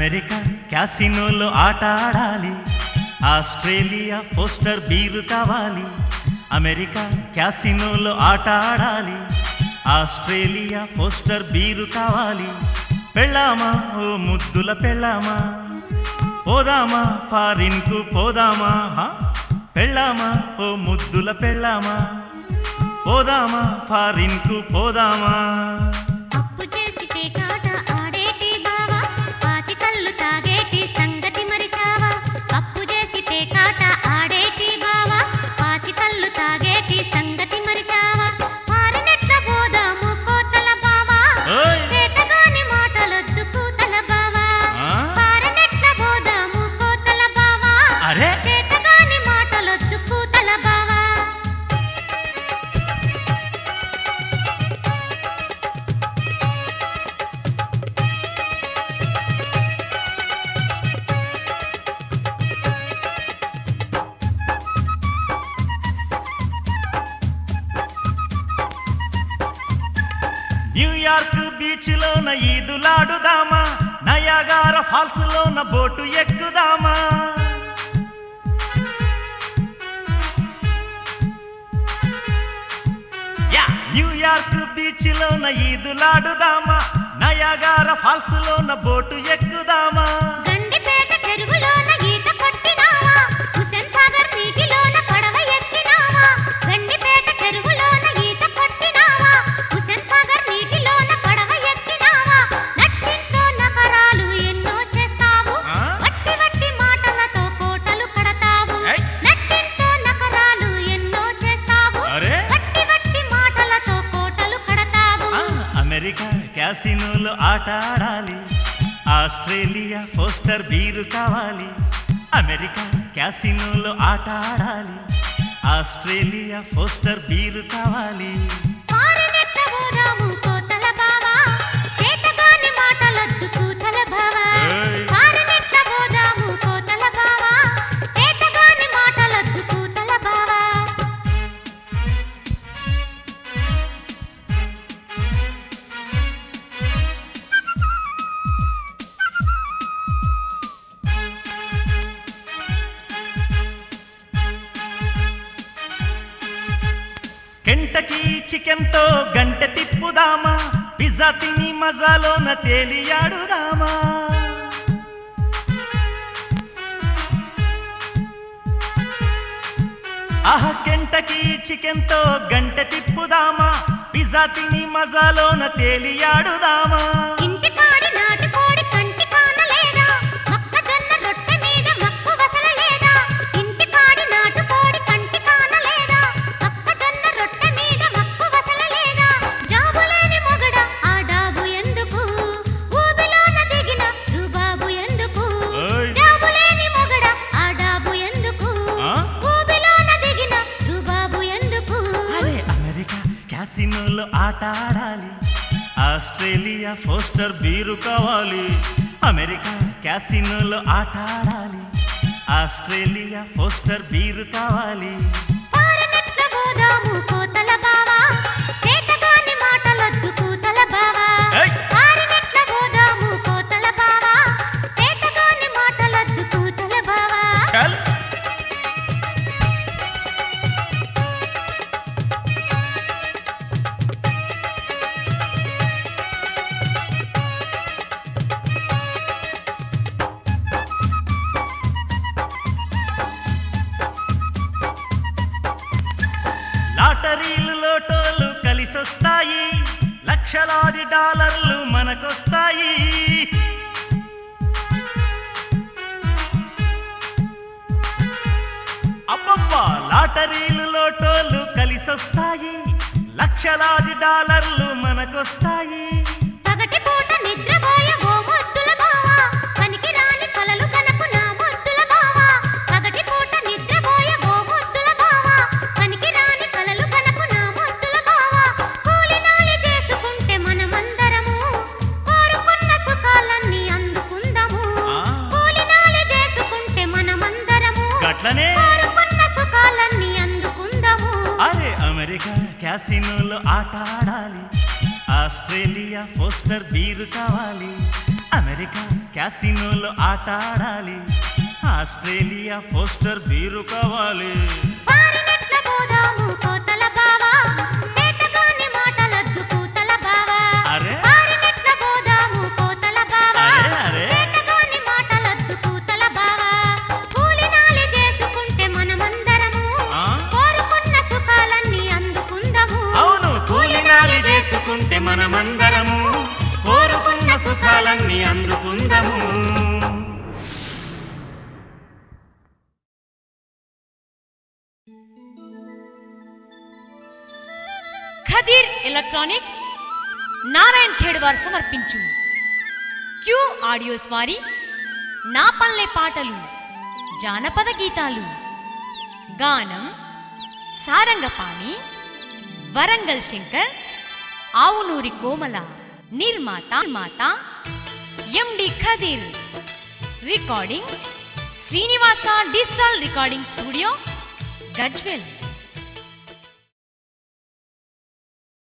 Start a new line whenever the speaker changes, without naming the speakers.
America క్యాసినోలో ఆట ఆడాలి ఆస్ట్రేలియా పోస్టర్ బీరు కావాలి అమెరికా క్యాసినోలో ఆట ఆడాలి ఆస్ట్రేలియా పోస్టర్ బీరు కావాలి పెళ్ళామా ఓ ముద్దుల పెళ్ళామా పోదామా ఫారిన్కు పోదామా హా? పెళ్ళామా ఓ ముద్దుల పెళ్ళామా పోదామా ఫారిన్కు పోదామా
అప్పు చేసి పేకాట ఆడేటి బావా పాచి కళ్ళు తాగేటి సంగతి మరిచావా అప్పు చేసి పేకాట ఆడేటి బావా పాచి కళ్ళు తాగేటి సంగతి మరిచావా పారినెట్ల పోదాము కోతల బావా
ఓయ్!
చేతగాని మాటలొద్దు కూతల బావా
ఆ?
పారినెట్ల పోదాము కోతల బావా
అరే
చేతగాని మాటలొద్దు కూతల బావా
న్యూయార్క్ బీచ్ లోన ఈదులాడుదామా నయాగార ఫాల్స్ లోన బోటు ఎక్కుదామా యా న్యూయార్క్ బీచ్ లోన ఈదులాడుదామా నయాగార ఫాల్స్ లోన బోటు ఎక్కుదామా
గండిపేట చెరువులోన ఈత కొట్టినావా హుసేన్ సాగర్ నీటిలోన పడవ ఎక్కినావా గండిపేట చెరువులోన ఈత కొట్టినావా హుసేన్ సాగర్ నీటిలోన పడవ ఎక్కినావా నట్టింట్లో నగరాలు ఎన్నో చేస్తావు
ఆ?
వట్టి వట్టి మాటలతో కోటలు కడతావు
ఏయ్!
నట్టింట్లో నగరాలు ఎన్నో చేస్తావు
అరే
వట్టి వట్టి మాటలతో కోటలు కడతావు
ఆ, అమెరికా క్యాసినోలో ఆట ఆడాలి ఆస్ట్రేలియా పోస్టర్ బీరు కావాలి అమెరికా క్యాసినోలో ఆట ఆడాలి ఆస్ట్రేలియా పోస్టర్ బీరు కావాలి
పారినెట్ల పోదాము కోతల బావా చేతగాని మాటలొద్దు కూతల బావా
ఏయ్!
పారినెట్ల పోదాము కోతల బావా చేతగాని మాటలొద్దు కూతల బావా
కెంటకీ చికెన్ తో గంట తిప్పుదామా పిజ్జా తిని మజాలోన తేలియాడుదామా ఆహ కెంటకీ చికెన్ తో గంట తిప్పుదామా పిజ్జా తిని మజాలోన తేలియాడుదామా
ఇంటి కాడి నాటి కోడి కంటి కానలేదా మొక్కజొన్న రొట్టె మీద మక్కు వసలలేదా ఇంటి కాడి నాటు కోడి కంటి కానలేదా మొక్కజొన్న రొట్టె మీద మక్కు వసలలేదా జాబు లేని మొగడ ఆ డాబు ఎందుకు ఊబిలోన దిగిన రుబాబు ఎందుకు
ఓయ్!
జాబు లేని మొగడ ఆ డాబు ఎందుకు
ఆ?
ఊబిలోన దిగిన రుబాబు ఎందుకు
అరే అమెరికా క్యాసినోలో ఆట ఆడాలి ఆస్ట్రేలియా పోస్టర్ బీరు కావాలి అమెరికా క్యాసినోలో ఆట ఆడాలి ఆస్ట్రేలియా పోస్టర్ బీరు కావాలి
పారనెట్ల పోదాము కోతల బావా చేతగాని మాటలొద్దు కూతల బావా
ఏయ్!
పారనెట్ల పోదాము కోతల బావా చేతగాని మాటలొద్దు కూతల బావా
చల్ లాటరీలు లోటోలు కలిసొస్తాయి లక్షలాది డాలర్లు మనకొస్తాయి అబ్బబ్బా లాటరీలు లోటోలు కలిసొస్తాయి లక్షలాది డాలర్లు మనకొస్తాయి
పగటి పూట నిద్రపోయే ఓ మొద్దుల బావా పనికి రాని కలలు కనకు నా మొద్దుల బావా పగటి పూట నిద్రపోయే ఓ మొద్దుల బావా పనికి రాని కలలు కనకు నా మొద్దుల బావా కూలినాలి చేసుకుంటే మనమందరము కోరుకున్న సుఖాలన్నీ అందుకుందాము
ఆ.
కూలినాలి చేసుకుంటే మనమందరము
గట్లనే
కోరుకున్న సుఖాలన్నీ అందుకుందాము
అరే అమెరికా క్యాసినోలో ఆట ఆడాలి ఆస్ట్రేలియా పోస్టర్ బీరు కావాలి అమెరికా క్యాసినోలో ఆట ఆడాలి ఆస్ట్రేలియా పోస్టర్ బీరు కావాలి
పారినెట్ల పోదాము కోతల బావా చేతగాని మాటలద్దు కూతల బావా
అరే
పారినెట్ల పోదాము కోతల బావా
అరే, అరే.
చేతగాని మాటలద్దు కూతల బావా కూలినాలి చేసుకుంటే మనమందరము
ఆ?
కోరుకున్న సుఖాలన్నీ అందుకుందము
అవును కూలినాలి చేసుకుంటే మనమందరము కోరుకున్న సుఖాలన్నీ అందుకుందము
ఖదీర్ ఎలక్ట్రానిక్స్ నారాయణ్ ఖేడ్ వారు సమర్పించు క్యూ ఆడియోస్ వారి నా పల్లె పాటలు జానపద గీతాలు గానం సారంగపాణి వరంగల్ శంకర్ ఆవునూరి కోమల నిర్మాత నిర్మాత MD Khadeer recording Srinivasa digital recording studio Gajwel